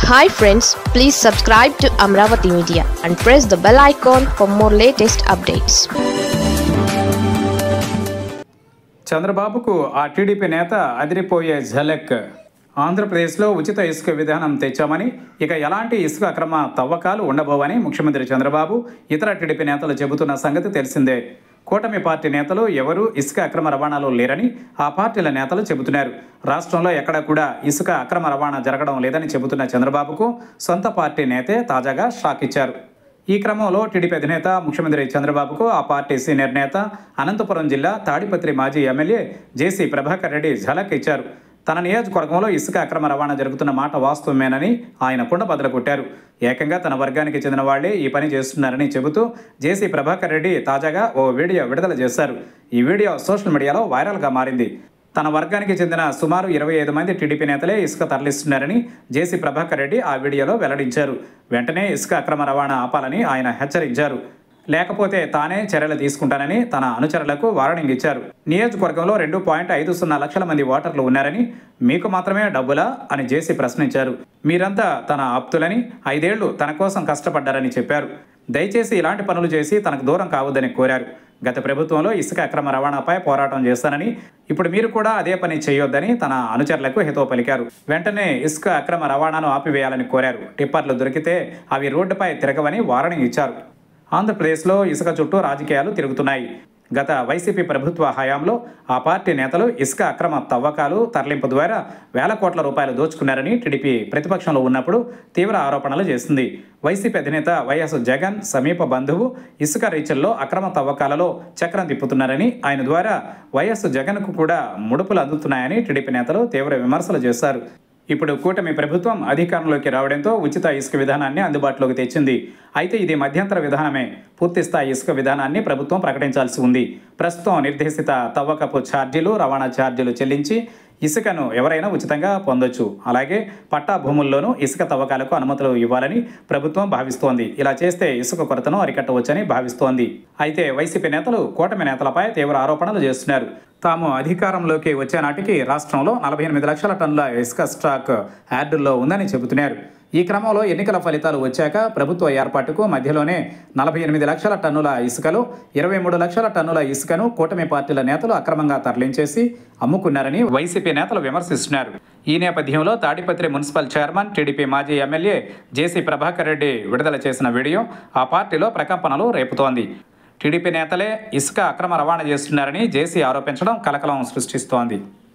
hi friends please subscribe to Amaravati media and press the bell icon for more latest updates చంద్రబాబుకు ఆ TDP నేత అదిరిపోయే ఝలక్ ఆంధ్రప్రదేశ్లో ఉచిత ఇసుక విధానం తెచ్చామని ఇక ఎలాంటి ఇసుక అక్రమ తవ్వకాలు ఉండబోవని ముఖ్యమంత్రి చంద్రబాబు ఇతర టీడీపీ నేతలు చెబుతున్న సంగతి తెలిసిందే కూటమి పార్టీ నేతలు ఎవరూ ఇసుక అక్రమ రవాణాలో లేరని ఆ పార్టీల నేతలు చెబుతున్నారు రాష్ట్రంలో ఎక్కడ కూడా ఇసుక అక్రమ రవాణా జరగడం లేదని చెబుతున్న చంద్రబాబుకు సొంత పార్టీ నేతే తాజాగా షాక్ ఇచ్చారు ఈ క్రమంలో టీడీపీ అధినేత ముఖ్యమంత్రి చంద్రబాబుకు ఆ పార్టీ సీనియర్ నేత అనంతపురం జిల్లా తాడిపత్రి మాజీ ఎమ్మెల్యే జేసీ ప్రభాకర్ రెడ్డి ఝలక్ ఇచ్చారు తన నియోజకవర్గంలో ఇసుక అక్రమ రవాణా జరుగుతున్న మాట వాస్తవమేనని ఆయన కుండబద్దలు కొట్టారు ఏకంగా తన వర్గానికి చెందిన వాళ్లే ఈ పని చేస్తున్నారని చెబుతూ జేసీ ప్రభాకర్ రెడ్డి తాజాగా ఓ వీడియో విడుదల చేశారు ఈ వీడియో సోషల్ మీడియాలో వైరల్గా మారింది తన వర్గానికి చెందిన సుమారు ఇరవై ఐదు మంది టీడీపీ నేతలే ఇసుక తరలిస్తున్నారని జేసీ ప్రభాకర్ రెడ్డి ఆ వీడియోలో వెల్లడించారు వెంటనే ఇసుక అక్రమ రవాణా ఆపాలని ఆయన హెచ్చరించారు లేకపోతే తానే చర్యలు తీసుకుంటానని తన అనుచరులకు వార్నింగ్ ఇచ్చారు నియోజకవర్గంలో రెండు పాయింట్ ఐదు సున్నా లక్షల మంది ఓటర్లు ఉన్నారని మీకు మాత్రమే డబ్బులా అని జేసీ ప్రశ్నించారు మీరంతా తన ఆప్తులని ఐదేళ్లు తన కోసం కష్టపడ్డారని చెప్పారు దయచేసి ఇలాంటి పనులు చేసి తనకు దూరం కావద్దని కోరారు గత ప్రభుత్వంలో ఇసుక అక్రమ రవాణాపై పోరాటం చేస్తానని ఇప్పుడు మీరు కూడా అదే పని చేయొద్దని తన అనుచరులకు హితవు పలికారు వెంటనే ఇసుక అక్రమ రవాణాను ఆపివేయాలని కోరారు టిప్పర్లు దొరికితే అవి రోడ్డుపై తిరగవని వార్నింగ్ ఇచ్చారు ఆంధ్రప్రదేశ్లో ఇసుక చుట్టూ రాజకీయాలు తిరుగుతున్నాయి గత వైసీపీ ప్రభుత్వ హయాంలో ఆ పార్టీ నేతలు ఇసుక అక్రమ తవ్వకాలు తరలింపు ద్వారా వేల కోట్ల రూపాయలు దోచుకున్నారని టీడీపీ ప్రతిపక్షంలో ఉన్నప్పుడు తీవ్ర ఆరోపణలు చేసింది వైసీపీ అధినేత వైఎస్ జగన్ సమీప బంధువు ఇసుక రీచల్లో అక్రమ తవ్వకాలలో చక్రం తిప్పుతున్నారని ఆయన ద్వారా వైఎస్ జగన్కు కూడా ముడుపులు అందుతున్నాయని టీడీపీ నేతలు తీవ్ర విమర్శలు చేశారు ఇప్పుడు కూటమి ప్రభుత్వం అధికారంలోకి రావడంతో ఉచిత ఇసుక విధానాన్ని అందుబాటులోకి తెచ్చింది అయితే ఇది మధ్యంతర విధానమే పూర్తిస్థాయి ఇసుక విధానాన్ని ప్రభుత్వం ప్రకటించాల్సి ఉంది ప్రస్తుతం నిర్దేశిత తవ్వకపు ఛార్జీలు రవాణా ఛార్జీలు చెల్లించి ఇసుకను ఎవరైనా ఉచితంగా పొందొచ్చు అలాగే పట్టా భూముల్లోనూ ఇసుక తవ్వకాలకు అనుమతులు ఇవ్వాలని ప్రభుత్వం భావిస్తోంది ఇలా చేస్తే ఇసుక కొరతను అరికట్టవచ్చని భావిస్తోంది అయితే వైసీపీ నేతలు కూటమి నేతలపై తీవ్ర ఆరోపణలు చేస్తున్నారు తాము అధికారంలోకి వచ్చే నాటికి రాష్ట్రంలో నలభై ఎనిమిది లక్షల టన్నుల ఇసుక స్టాక్ యార్డుల్లో ఉందని చెబుతున్నారు ఈ క్రమంలో ఎన్నికల ఫలితాలు వచ్చాక ప్రభుత్వ ఏర్పాటుకు మధ్యలోనే నలభై ఎనిమిది లక్షల టన్నుల ఇసుకలో ఇరవై మూడు లక్షల టన్నుల ఇసుకను కూటమి పార్టీల నేతలు అక్రమంగా తరలించేసి అమ్ముకున్నారని వైసీపీ నేతలు విమర్శిస్తున్నారు ఈ నేపథ్యంలో తాడిపత్రి మున్సిపల్ చైర్మన్ టీడీపీ మాజీ ఎమ్మెల్యే జేసీ ప్రభాకర్ రెడ్డి విడుదల చేసిన వీడియో ఆ పార్టీలో ప్రకంపనలు రేపుతోంది టీడీపీ నేతలే ఇసుక అక్రమ రవాణా చేస్తున్నారని జేసీ ఆరోపించడం కలకలం సృష్టిస్తోంది